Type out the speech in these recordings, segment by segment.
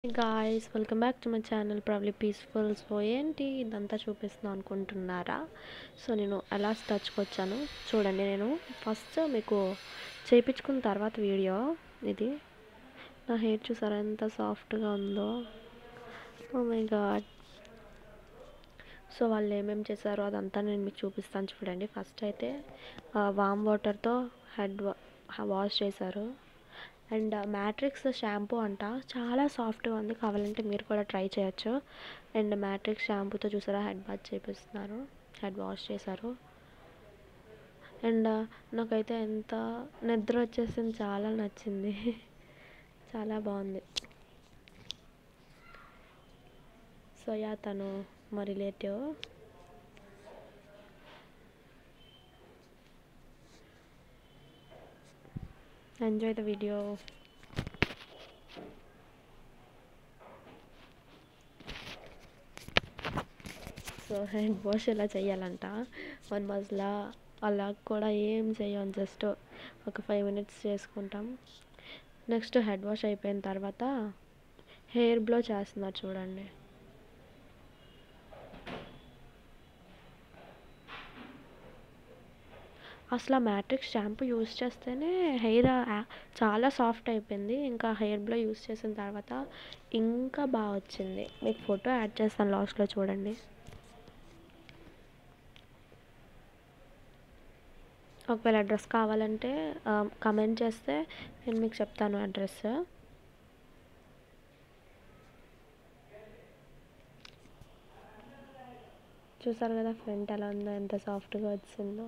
guys welcome back to my channel probably peaceful so ఏంటి ఇదంతా చూపిస్తున్నాను అనుకుంటున్నారా సో నేను ఎలా టచ్కి వచ్చాను చూడండి నేను ఫస్ట్ మీకు చేయించుకున్న తర్వాత వీడియో ఇది నా హెయిర్ చూసారా ఎంత సాఫ్ట్గా ఉందో ఓ మై గాడ్ సో వాళ్ళు ఏమేమి చేశారో అదంతా నేను మీకు చూపిస్తాను చూడండి ఫస్ట్ అయితే వామ్ వాటర్తో హెడ్ వాష్ చేశారు అండ్ మ్యాట్రిక్స్ షాంపూ అంట చాలా సాఫ్ట్గా ఉంది కావాలంటే మీరు కూడా ట్రై చేయొచ్చు అండ్ మ్యాట్రిక్స్ షాంపూతో చూసారా హెడ్ బాత్ చేపిస్తున్నారు హెడ్ వాష్ చేశారు అండ్ నాకైతే ఎంత నిద్ర వచ్చేసింది చాలా నచ్చింది చాలా బాగుంది సో యా తను మా relative enjoy the video so hand wash ఎలా చేయాలంట వన్ మజ్లా అలా కూడా ఏం చేయం జస్ట్ ఒక ఫైవ్ మినిట్స్ చేసుకుంటాం నెక్స్ట్ హెడ్ వాష్ అయిపోయిన తర్వాత హెయిర్ బ్లో చేస్తున్నారు చూడండి అసలు ఆ మ్యాట్రిక్స్ షాంపూ యూస్ చేస్తేనే హెయిర్ చాలా సాఫ్ట్ అయిపోయింది ఇంకా హెయిర్ బ్లో యూస్ చేసిన తర్వాత ఇంకా బాగా వచ్చింది మీకు ఫోటో యాడ్ చేస్తాను లాస్ట్లో చూడండి ఒకవేళ అడ్రస్ కావాలంటే కమెంట్ చేస్తే నేను మీకు చెప్తాను అడ్రస్ చూసారు కదా ఫ్రంట్ ఎలా ఉందో ఎంత సాఫ్ట్గా వచ్చిందో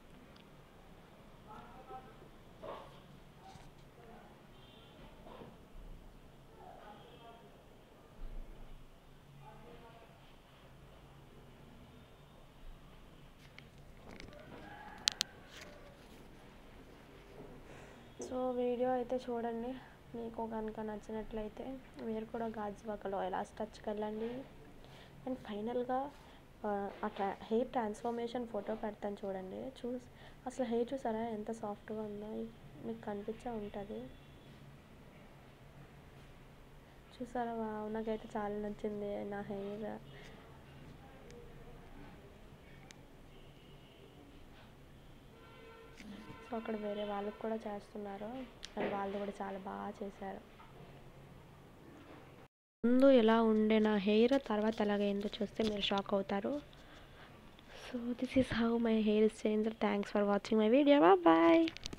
సో వీడియో అయితే చూడండి మీకు కనుక నచ్చినట్లయితే మీరు కూడా గాజువాకలో ఎలా టచ్కి వెళ్ళండి అండ్ ఫైనల్గా ఆ ట్రా హెయిర్ ట్రాన్స్ఫర్మేషన్ ఫోటో పెడతాను చూడండి చూ అసలు హెయిర్ చూసారా ఎంత సాఫ్ట్గా ఉందో మీకు కనిపించే ఉంటుంది చూసారా వావ్ నాకైతే చాలా నచ్చింది నా హెయిర్ సో అక్కడ వేరే వాళ్ళకి కూడా చేస్తున్నారు అండ్ వాళ్ళు కూడా చాలా బాగా చేశారు ముందు ఎలా ఉండే నా హెయిర్ తర్వాత ఎలాగైందో చూస్తే మీరు షాక్ అవుతారు so this is how my hair is change thanks for watching my video bye